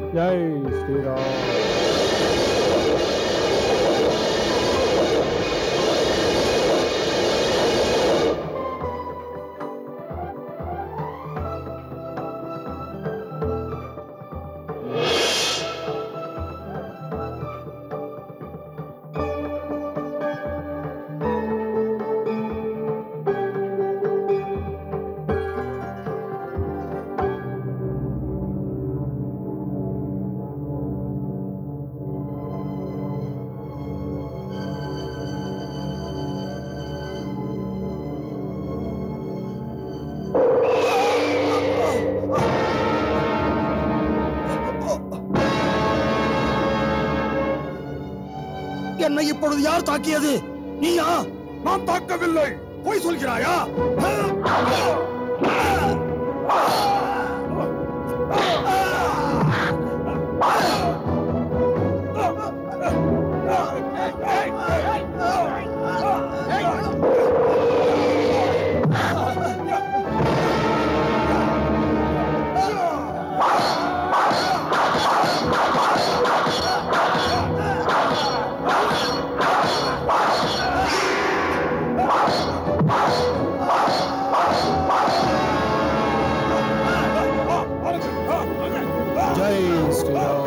ஜெய் ஸ்ரீராம் என்னை இப்பொழுது யார் தாக்கியது நீயா நான் தாக்கவில்லை போய் சொல்கிறாயா ஜெய் ஸ்ரீராம்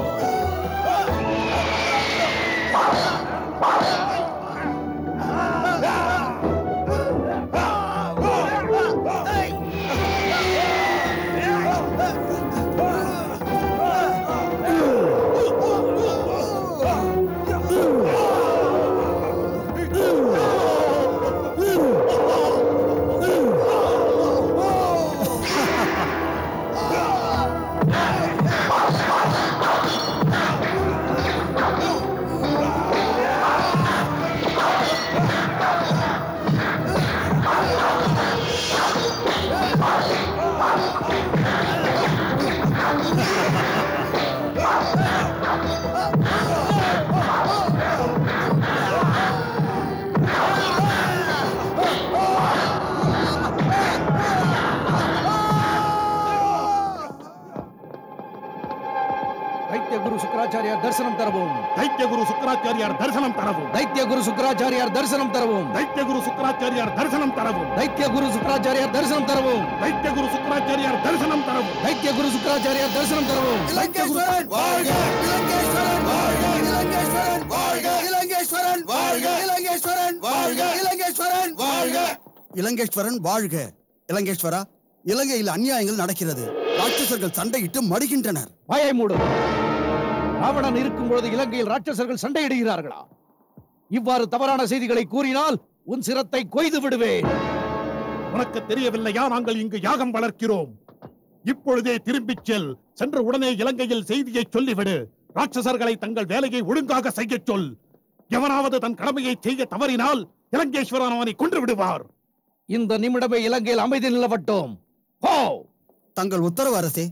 தைத்திய குரு சுக்கராச்சாரியார் தரிசனம் தரவும் தைத்திய குரு சுக்கராச்சாரியார் தரிசனம் தரவும் தைத்திய குரு சுக்கராச்சாரியார் தரிசனம் தரவும் தைத்திய குரு சுக்கராச்சாரியார் தரிசனம் தரவும் தைத்திய குரு சுக்கராச்சாரியார் தரிசனம் தரவும் தைத்திய குரு சுக்கராச்சாரியார் தரிசனம் தரவும் தைத்திய குரு சுக்கராச்சாரியார் தரிசனம் தரவும் இலங்கேஸ்வரன் வாழ்க இலங்கேஸ்வரன் வாழ்க இலங்கேஸ்வரன் வாழ்க இலங்கேஸ்வரன் வாழ்க இலங்கேஸ்வரன் வாழ்க இலங்கேஸ்வரன் வாழ்க இலங்கேஸ்வரன் வாழ்க இலங்கேஸ்வரா இலங்கையில் அநியாயங்கள் நடக்கிறது ராட்சசர்கள் சண்டையிட்டு மடிகின்றனர் வாயை மூடும் ராவணன் இருக்கும் பொழுது இலங்கையில் ராட்சசர்கள் சண்டையிடுகிறார்களா இவ்வாறு தவறான செய்திகளை கூறினால் உன் சிரத்தை கொய்து விடுவேன் உனக்கு தெரியவில்லையா நாங்கள் இங்கு யாகம் வளர்க்கிறோம் இப்பொழுதே திரும்பிச் செல் சென்ற உடனே இலங்கையில் செய்தியை சொல்லிவிடு ராட்சசர்களை தங்கள் வேலையை ஒழுங்காக செய்யச் சொல் எவனாவது தன் கடமையை செய்ய தவறினால் இலங்கேஸ்வரன் அவனை கொன்று விடுவார் இந்த நிமிடமே இலங்கையில் அமைதி நிலவட்டும் போ தங்கள் உத்தரவு அரசே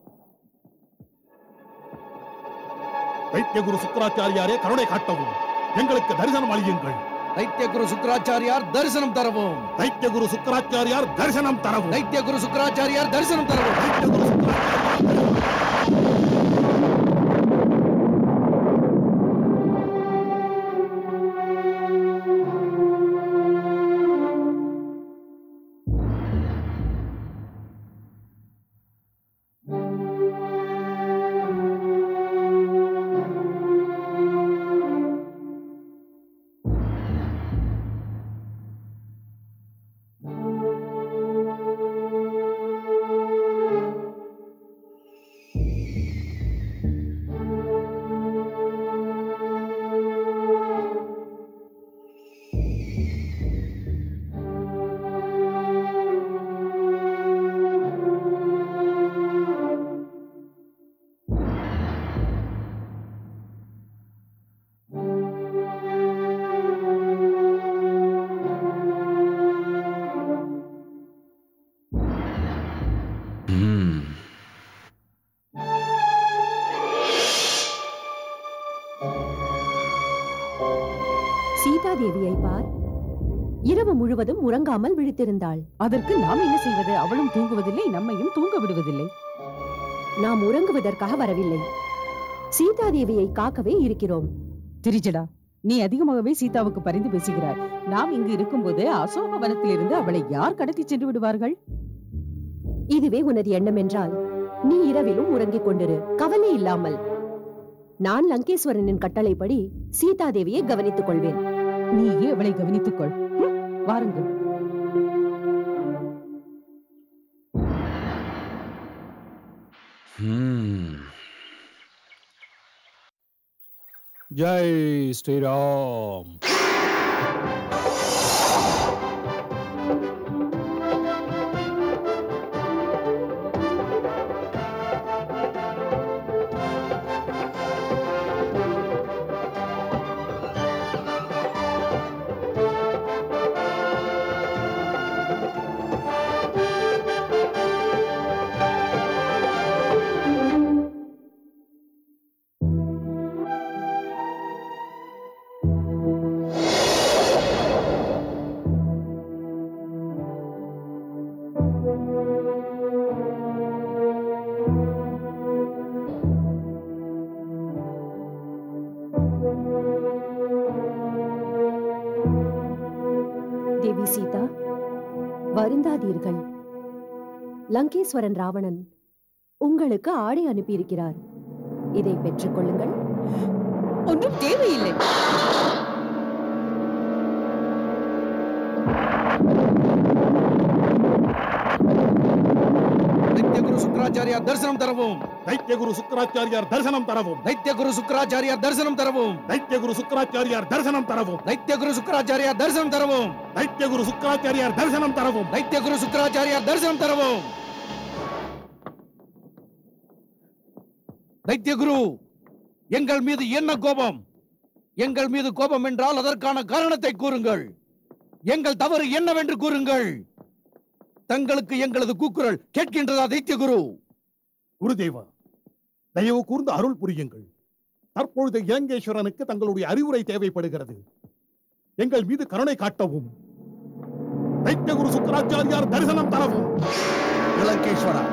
தைத்திய குரு சுக்கராச்சாரியாரே கருணை காட்டவும் எங்களுக்கு தரிசனம் அளியுங்கள் தைத்திய குரு சுக்கராச்சாரியார் தரிசனம் தரவும் தைத்திய குரு சுக்கராச்சாரியார் தரிசனம் தரவும் தைத்திய குரு சுக்கராச்சாரியார் தரிசனம் தரவும் தைத்திய குரு சுக்கராச்சாரியார் சீதாதேவியை பார் இரவு முழுவதும் உறங்காமல் விழித்திருந்தாள் அதற்கு நாம் என்ன செய்வது அவளும் தூங்குவதில்லை நம்மையும் தூங்க விடுவதில்லை நாம் உறங்குவதற்காக வரவில்லை சீதாதேவியை காக்கவே இருக்கிறோம் திரிஜடா நீ அதிகமாகவே சீதாவுக்கு பரிந்து பேசுகிறாய் நாம் இங்கு இருக்கும்போது அசோக வனத்திலிருந்து அவளை யார் கடத்தி சென்று விடுவார்கள் இதுவே உனது எண்ணம் என்றால் நீ இரவிலும் உறங்கிக் கொண்டிரு கவலை இல்லாமல் நான் லங்கேஸ்வரனின் கட்டளைப்படி சீதாதேவியை கவனித்துக் கொள்வேன் நீயே அவளை கவனித்துக் கொள் ஹம், வாருங்கள் ஜெய் ஸ்ரீராம் தேவி சீதா வருந்தாதீர்கள் லங்கேஸ்வரன் ராவணன் உங்களுக்கு ஆடை அனுப்பியிருக்கிறார் இதை பெற்றுக் கொள்ளுங்கள் ஒன்றும் தேவையில்லை தைத்தியகுரு சுக்கராச்சாரியா தரிசனம் தரவும் தைத்தியகுரு சுக்கராச்சாரியார் தரிசனம் தரவும் தைத்தியகுரு சுக்கராச்சாரியா தரிசனம் தரவும் தைத்தியகுரு சுக்கராச்சாரியார் தரிசனம் தரவும் தைத்தியகுரு சுக்கராச்சாரியா தரிசனம் தரவும் தைத்தியகுரு சுக்கராச்சாரியார் தரிசனம் தரவும் தைத்தியகுரு சுக்கராச்சாரியா தரிசனம் தரவும் தைத்தியகுரு எங்கள் மீது என்ன கோபம் எங்கள் மீது கோபம் என்றால் அதற்கான காரணத்தை கூறுங்கள் எங்கள் தவறு என்னவென்று கூறுங்கள் தங்களுக்கு எங்களது கூக்குரல் கேட்கின்றதா தைத்தியகுரு குருதேவா தயவு கூர்ந்து அருள் புரியுங்கள் தற்பொழுது இலங்கேஸ்வரனுக்கு தங்களுடைய அறிவுரை தேவைப்படுகிறது எங்கள் மீது கருணை காட்டவும் தைத்தியகுரு சுக்கராச்சாரியார் தரிசனம் தரவும் இலங்கேஸ்வரா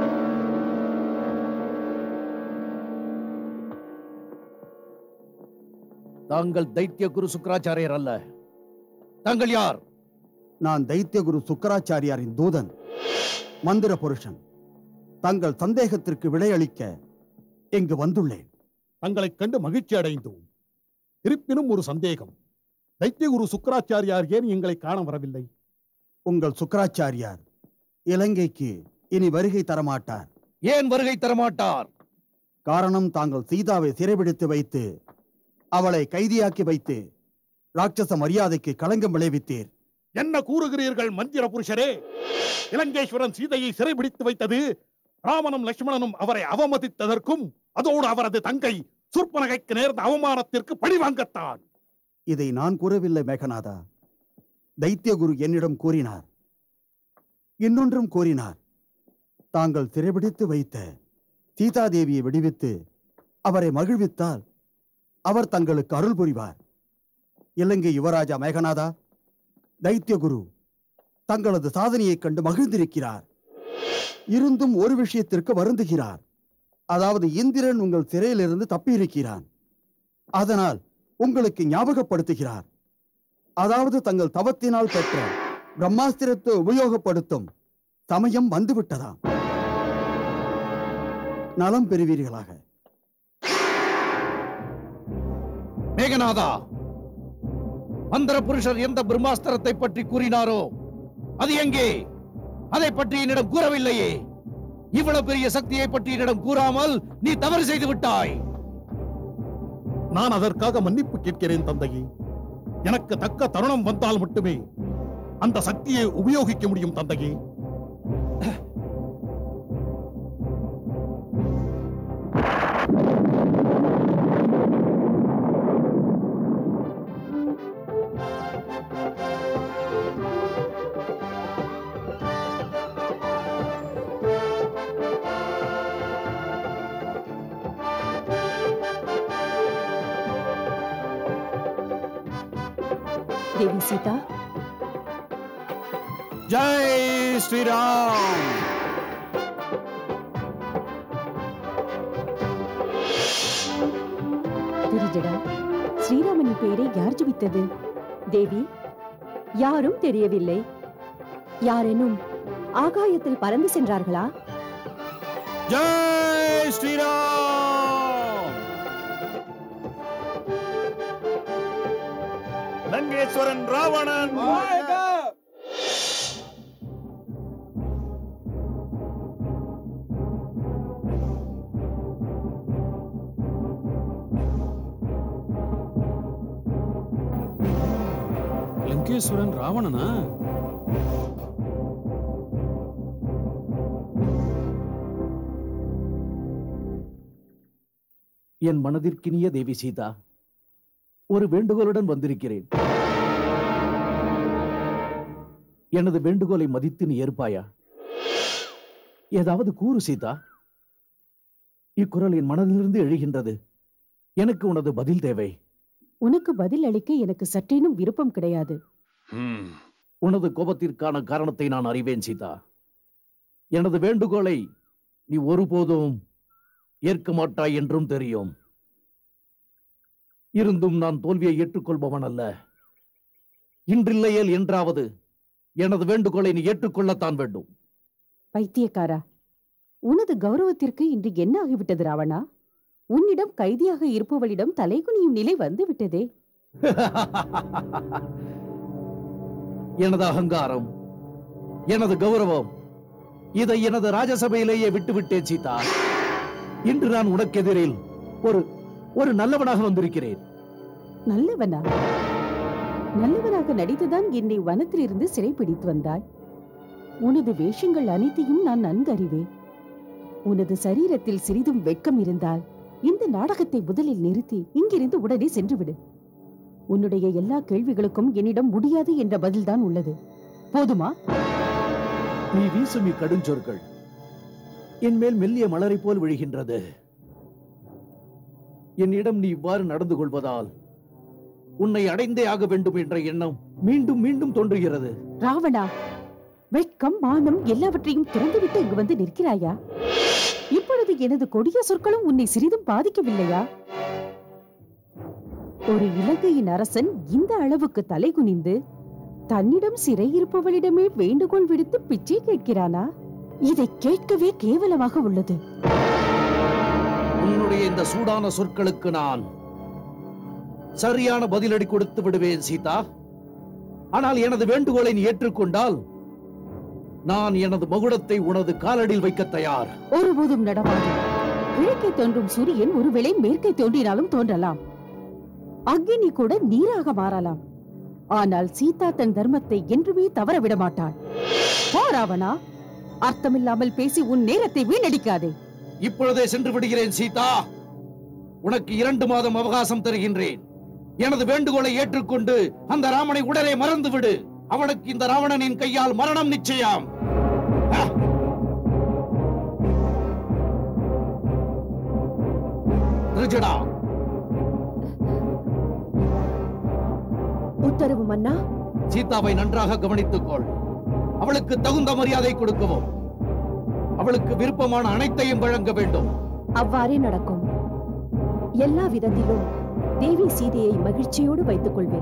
தாங்கள் தைத்தியகுரு சுக்கராச்சாரியர் அல்ல தாங்கள் யார் நான் தைத்தியகுரு சுக்கராச்சாரியாரின் தூதன் மந்திர புருஷன் தங்கள் சந்தேகத்திற்கு விடையளிக்க இங்கு வந்துள்ளேன் தங்களைக் கண்டு மகிழ்ச்சி அடைந்தோம் இருப்பினும் ஒரு சந்தேகம் தைத்தியகுரு சுக்கராச்சாரியார் ஏன் எங்களை காண வரவில்லை உங்கள் சுக்கராச்சாரியார் இலங்கைக்கு இனி வருகை தரமாட்டார் ஏன் வருகை தரமாட்டார் காரணம் தாங்கள் சீதாவை சிறைபிடித்து வைத்து அவளை கைதியாக்கி வைத்து ராட்சச மரியாதைக்கு களங்கம் விளைவித்தீர் என்ன கூறுகிறீர்கள் மந்திர புருஷரே இலங்கேஸ்வரன் சீதையை சிறைபிடித்து வைத்தது ராமனும் லட்சுமணனும் அவரை அவமதித்ததற்கும் அதோடு அவரது தங்கை சுற்பனகைக்கு நேர்ந்த அவமானத்திற்கு பழிவாங்கத்தான் இதை நான் கூறவில்லை மேகநாதா தைத்தியகுரு என்னிடம் கூறினார் இன்னொன்றும் கூறினார் தாங்கள் சிறைபிடித்து வைத்த சீதாதேவியை விடுவித்து அவரை மகிழ்வித்தால் அவர் தங்களுக்கு அருள் புரிவார் இலங்கை யுவராஜா மேகநாதா தைத்தியகுரு தங்களது சாதனையைக் கண்டு மகிழ்ந்திருக்கிறார் இருந்தும் ஒரு விஷயத்திற்கு வருந்துகிறார் அதாவது இந்திரன் உங்கள் சிறையிலிருந்து தப்பியிருக்கிறான் அதனால் உங்களுக்கு ஞாபகப்படுத்துகிறார் அதாவது தங்கள் தவத்தினால் பெற்ற பிரம்மாஸ்திரத்தை உபயோகப்படுத்தும் சமயம் வந்துவிட்டதாம் நலம் பெறுவீர்களாக மேகநாதா மந்திர புருஷர் எந்த பிரம்மாஸ்திரத்தை பற்றி கூறினாரோ அது எங்கே அதை பற்றி என்னிடம் கூறவில்லையே இவ்வளவு பெரிய சக்தியை பற்றி என்னிடம் கூறாமல் நீ தவறு செய்து விட்டாய் நான் அதற்காக மன்னிப்பு கேட்கிறேன் தந்தையே எனக்கு தக்க தருணம் வந்தால் மட்டுமே அந்த சக்தியை உபயோகிக்க முடியும் தந்தையே தேவி சீதா ஜெய் ஸ்ரீராம் தெரிஞ்சடா ஸ்ரீராமனின் பெயரை யார் ஜபித்தது தேவி யாரும் தெரியவில்லை யாரேனும் ஆகாயத்தில் பறந்து சென்றார்களா ஜெய் ஸ்ரீராம் லங்கேஸ்வரன் ராவணன் லங்கேஸ்வரன் ராவணனா என் மனதிற்கினிய தேவி சீதா ஒரு வேண்டுகோளுடன் வந்திருக்கிறேன் எனது வேண்டுகோளை மதித்து நீ ஏற்பாயா ஏதாவது கூறு சீதா இக்குரல் என் மனதிலிருந்து எழுகின்றது எனக்கு உனது பதில் தேவை உனக்கு பதில் அளிக்க எனக்கு சற்றேனும் விருப்பம் கிடையாது உனது கோபத்திற்கான காரணத்தை நான் அறிவேன் சீதா எனது வேண்டுகோளை நீ ஒருபோதும் ஏற்க மாட்டாய் என்றும் தெரியும் இருந்தும் நான் தோல்வியை ஏற்றுக்கொள்பவன் அல்ல இன்றில்லையேல் என்றாவது எனது வேண்டுகோளை நீ ஏற்றுக்கொள்ளத்தான் வேண்டும் பைத்தியக்காரா உனது கௌரவத்திற்கு இன்று என்ன ஆகிவிட்டது ராவணா உன்னிடம் கைதியாக இருப்பவளிடம் தலைகுனியும் நிலை வந்து விட்டதே எனது அகங்காரம் எனது கௌரவம் இதை எனது ராஜசபையிலேயே விட்டுவிட்டேன் சீதா இன்று நான் உனக்கு எதிரில் ஒரு ஒரு நல்லவனாக வந்திருக்கிறேன் நல்லவனா நல்லவனாக நடித்துதான் என்னை வனத்திலிருந்து சிறைப்பிடித்து வந்தாய் உனது வேஷங்கள் அனைத்தையும் நான் நன்கு அறிவேன் உனது சரீரத்தில் சிறிதும் வெட்கம் இருந்தால் இந்த நாடகத்தை முதலில் நிறுத்தி இங்கிருந்து உடனே சென்றுவிடு உன்னுடைய எல்லா கேள்விகளுக்கும் என்னிடம் முடியாது என்ற பதில்தான் உள்ளது போதுமா நீ வீசும் இக்கடுஞ்சொற்கள் என் மேல் மெல்லிய மலரை போல் விழுகின்றது என்னிடம் நீ இவ்வாறு நடந்து கொள்வதால் உன்னை அடைந்தே ஆக வேண்டும் என்ற எண்ணம் மீண்டும் மீண்டும் தோன்றுகிறது ராவணா வெட்கம் மானம் எல்லாவற்றையும் திறந்துவிட்டு இங்கு வந்து நிற்கிறாயா இப்பொழுது எனது கொடிய சொற்களும் உன்னை சிறிதும் பாதிக்கவில்லையா ஒரு இலங்கையின் அரசன் இந்த அளவுக்கு தலைகுனிந்து தன்னிடம் சிறையிருப்பவளிடமே வேண்டுகோள் விடுத்து பிச்சை கேட்கிறானா இதை கேட்கவே கேவலமாக உள்ளது உன்னுடைய இந்த சூடான சொற்களுக்கு நான் சரியான பதிலடி கொடுத்து விடுவேன் சீதா ஆனால் எனது வேண்டுகோளை நீ ஏற்றுக்கொண்டால் நான் எனது மகுடத்தை உனது காலடியில் வைக்க தயார் ஒருபோதும் நடவாது கிழக்கே தோன்றும் சூரியன் ஒருவேளை மேற்கே தோன்றினாலும் தோன்றலாம் அக்னி கூட நீராக மாறலாம் ஆனால் சீதா தன் தர்மத்தை என்றுமே தவற விட மாட்டாள் போ ராவணா அர்த்தமில்லாமல் பேசி உன் நேரத்தை வீணடிக்காதே இப்பொழுதே சென்று விடுகிறேன் சீதா உனக்கு இரண்டு மாதம் அவகாசம் தருகின்றேன் எனது வேண்டுகோளை ஏற்றுக்கொண்டு அந்த ராமனை உடனே மறந்து விடு அவனுக்கு இந்த ராவணனின் கையால் மரணம் நிச்சயம் ஆ! திருஜடா உத்தரவு மன்னா சீதாவை நன்றாக கவனித்துக்கொள் அவளுக்கு தகுந்த மரியாதை கொடுக்கவும் அவளுக்கு விருப்பமான அனைத்தையும் வழங்க வேண்டும் அவ்வாறே நடக்கும் எல்லா விதத்திலும் தேவி சீதையை மகிழ்ச்சியோடு வைத்துக் கொள்வேன்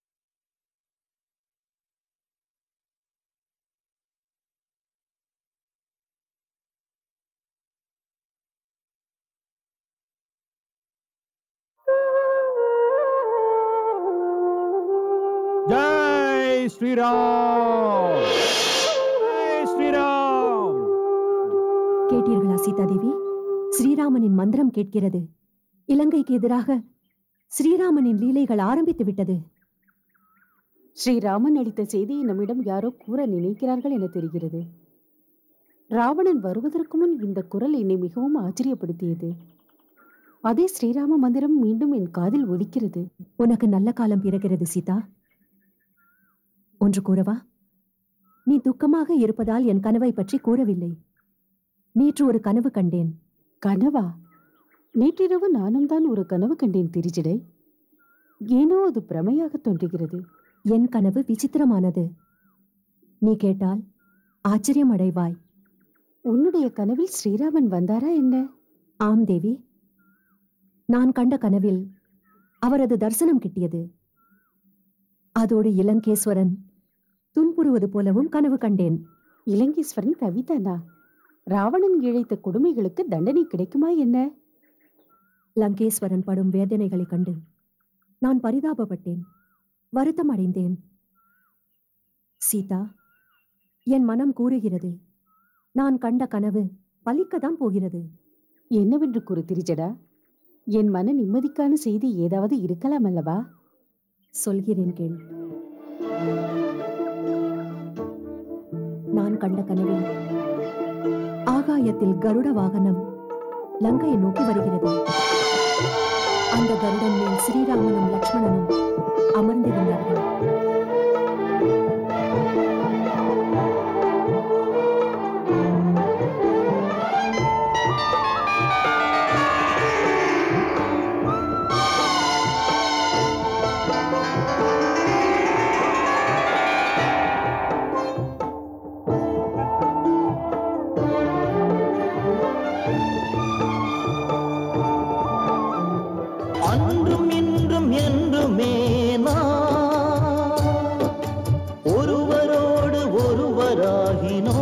ஜெய் ஸ்ரீராம் ஜெய் ஸ்ரீராம் கேட்டீர்களா சீதாதேவி ஸ்ரீராமனின் மந்திரம் கேட்கிறது இலங்கைக்கு எதிராக ஸ்ரீராமனின் லீலைகள் ஆரம்பித்து விட்டது ஸ்ரீராமன் அளித்த செய்தியை நம்மிடம் யாரோ கூற நினைக்கிறார்கள் என தெரிகிறது ராவணன் வருவதற்கு முன் இந்த குரல் என்னை மிகவும் ஆச்சரியப்படுத்தியது அதே ஸ்ரீராம மந்திரம் மீண்டும் என் காதில் ஒலிக்கிறது உனக்கு நல்ல காலம் பிறகிறது சீதா ஒன்று கூறவா நீ துக்கமாக இருப்பதால் என் கனவை பற்றி கூறவில்லை நேற்று ஒரு கனவு கண்டேன் கனவா நேற்றிரவு நானும் தான் ஒரு கனவு கண்டேன் திரிஜடை ஏனோ அது பிரமையாக தோன்றுகிறது என் கனவு விசித்திரமானது நீ கேட்டால் ஆச்சரியம் அடைவாய் உன்னுடைய கனவில் ஸ்ரீராமன் வந்தாரா என்ன ஆம் தேவி நான் கண்ட கனவில் அவரது தரிசனம் கிட்டியது அதோடு இலங்கேஸ்வரன் துன்புறுவது போலவும் கனவு கண்டேன் இலங்கேஸ்வரன் கவிதானா ராவணன் இழைத்த கொடுமைகளுக்கு தண்டனை கிடைக்குமா என்ன லங்கேஸ்வரன் படும் வேதனைகளைக் கண்டு நான் பரிதாபப்பட்டேன் வருத்தம் அடைந்தேன் சீதா என் மனம் கூறுகிறது நான் கண்ட கனவு பலிக்கத்தான் போகிறது என்னவென்று கூறு திரிஜடா என் மன நிம்மதிக்கான செய்தி ஏதாவது இருக்கலாம் அல்லவா சொல்கிறேன் கேள் நான் கண்ட கனவில் ஆகாயத்தில் கருட வாகனம் லங்கையை நோக்கி வருகிறது அந்த கருடன் மேல் ஸ்ரீராமனும் லக்ஷ்மணனும் அமர்ந்திருந்தார்கள் அன்றும் இன்றும் என்றுமே நாம் ஒருவரோடு ஒருவராகினோ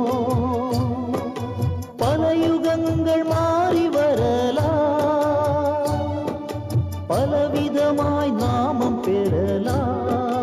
பல யுகங்கள் மாறி வரலாம் பலவிதமாய் நாமம் பெறலாம்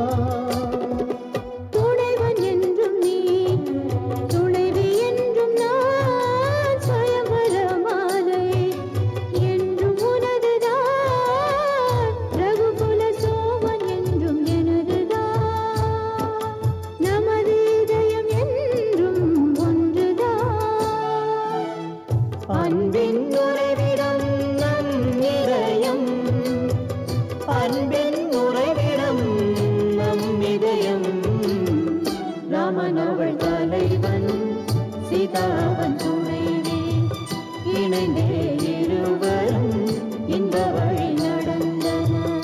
துணைவன் என்றும் நீ துணைவி என்றும் நான் சுயம்பர மாலை என்றும் உனதுதான் ரகுகுல சோமன் என்றும் எனதுதான் நமது இதயம் என்றும் ஒன்றுதான் அன்பின் உறைவிடம் நம் இதயம் அன்பின் உறைவிடம் நம் இதயம் ராமன் அவள் தலைவன் சீதாவன் துணைவி இணைந்தே இருவரும் இந்த வழி நடந்தனர்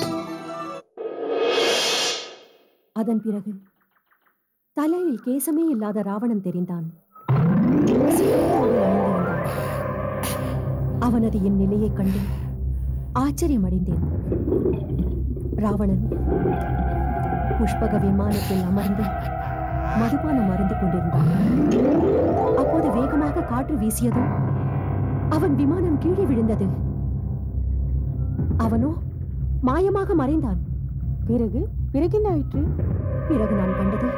அதன் பிறகு தலையில் கேசமே இல்லாத ராவணன் தெரிந்தான் சிவப்போடு அணிந்திருந்தான். அவனது என் நிலையைக் கண்டு ஆச்சரியமடைந்தேன் ராவணன் புஷ்பக விமானத்தில் அமர்ந்து மதுபானம் அருந்து கொண்டிருந்தான் அப்போது வேகமாக காற்று வீசியதும் அவன் விமானம் கீழே விழுந்தது அவனோ மாயமாக மறைந்தான் பிறகு பிறகு என்ன ஆயிற்று பிறகு நான் கண்டது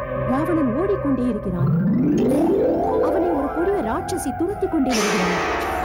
ராவணன் ஓடிக்கொண்டே இருக்கிறான் அவனை ஒரு கொடிய ராட்சசி துரத்திக் கொண்டே வருகிறான்